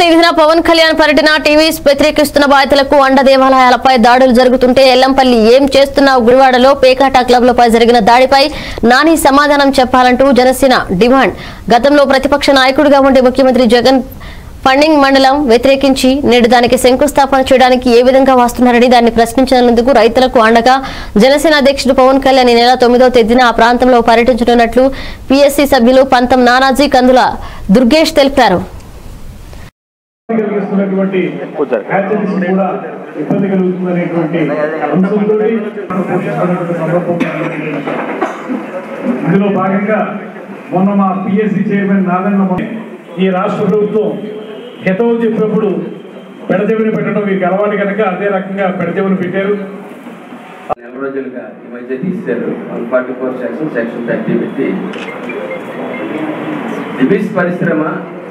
విధిన పవన్ కళ్యాణ్ పర్యటన టీవీస్ వ్యతిరేకిస్తున్న బాధితులకు అండ దేవాలయాలపై దాడులు జరుగుతుంటే ఎల్లంపల్లి ఏం చేస్తున్నావు గుడివాడలో పేకాట క్లబ్లపై జరిగిన దాడిపై నాని సమాధానం చెప్పాలంటూ జనసేన డిమాండ్ గతంలో ప్రతిపక్ష నాయకుడిగా ఉండే ముఖ్యమంత్రి జగన్ ఫండింగ్ మండలం వ్యతిరేకించి నేడు దానికి శంకుస్థాపన చేయడానికి ఏ విధంగా వస్తున్నారని దాన్ని ప్రశ్నించినందుకు రైతులకు అండగా జనసేన అధ్యక్షుడు పవన్ కళ్యాణ్ ఈ నెల తొమ్మిదవ తేదీన ఆ ప్రాంతంలో పర్యటించనున్నట్లు పీఎస్సీ సభ్యులు పంతం నానాజీ కందుల దుర్గేష్ తెలిపారు కలిగిస్తున్నటువంటి హ్యాచరీస్ కూడా ఇబ్బంది కలుగుతుందనేటువంటి అంశంతో పోషిస్తున్నటువంటి సందర్భం ఇందులో భాగంగా మొన్న మా పిఎస్సి చైర్మన్ నాగన్న మొన్న ఈ రాష్ట్ర ప్రభుత్వం హితవు చెప్పినప్పుడు పెడచెవిని పెట్టడం మీకు అలవాటు కనుక అదే రకంగా పెడచెవిని పెట్టారు నెల రోజులుగా ఈ మధ్య తీశారు one forty four section section thirty పెట్టి దిబీస్ పరిశ్రమ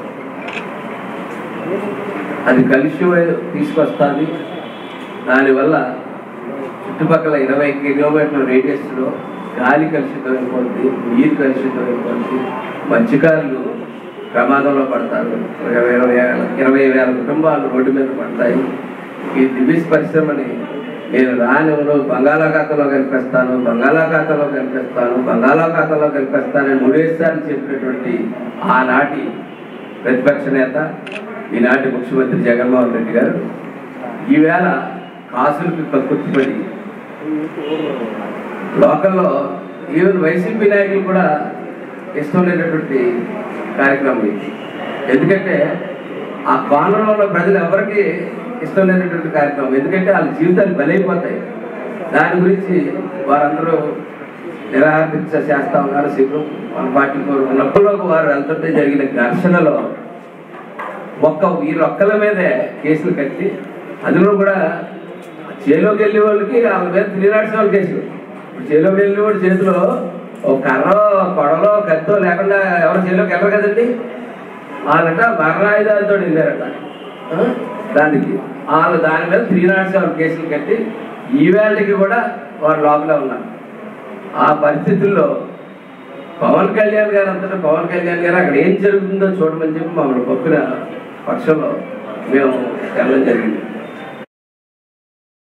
అది కలిసి తీసుకొస్తుంది దానివల్ల చుట్టుపక్కల ఇరవై కిలోమీటర్ల రేడియస్లో గాలి కలుషితం అయిపోద్ది నీరు కలుషితం అయిపోద్ది మత్స్యకారులు ప్రమాదంలో పడతారు ఇరవై ఇరవై వేల ఇరవై వేల కుటుంబాలు రోడ్డు మీద పడతాయి ఈ దిబీస్ పరిశ్రమని నేను రానివ్వను బంగాళాఖాతంలో కనిపిస్తాను బంగాళాఖాతంలో కనిపిస్తాను బంగాళాఖాతంలో కనిపిస్తానని మూడేసార్లు చెప్పినటువంటి ఆనాటి ప్రతిపక్ష నేత ఈనాటి ముఖ్యమంత్రి జగన్మోహన్ రెడ్డి గారు ఈవేళ కాసులకు కక్కుర్తిపడి లోకల్లో ఈవెన్ వైసీపీ నాయకులు కూడా ఇష్టం లేనటువంటి కార్యక్రమం ఇది ఎందుకంటే ఆ కోణంలో ఉన్న ప్రజలు ఎవరికి ఇష్టం లేనటువంటి కార్యక్రమం ఎందుకంటే వాళ్ళ జీవితాలు బలైపోతాయి దాని గురించి వారందరూ నిరాహార దీక్ష చేస్తా ఉన్నారు శిబిరం వన్ ఫార్టీ ఫోర్ ఉన్నప్పుడు వారు వెళ్తుంటే జరిగిన ఘర్షణలో ఒక్క ఈ రొక్కల మీదే కేసులు కట్టి అందులో కూడా చేలోకి వెళ్ళే వాళ్ళకి వాళ్ళ మీద త్రీ నాట్స్ వాళ్ళ కేసులు ఇప్పుడు చేలోకి వెళ్ళే వాడి చేతిలో ఒక కర్ర కొడలో కత్తో లేకుండా ఎవరు చేలోకి వెళ్ళరు కదండి వాళ్ళట మరణాయుధాలతో వెళ్ళారట ఆ? దానికి వాళ్ళు దాని మీద త్రీ నాట్స్ వాళ్ళ కేసులు కట్టి ఈవేళకి కూడా వారు లోపలే ఉన్నారు ఆ పరిస్థితుల్లో పవన్ కళ్యాణ్ గారు అంతటా పవన్ కళ్యాణ్ గారు అక్కడ ఏం జరుగుతుందో చూడమని చెప్పి మమ్మల్ని పంపిన పక్షంలో మేము వెళ్ళడం జరిగింది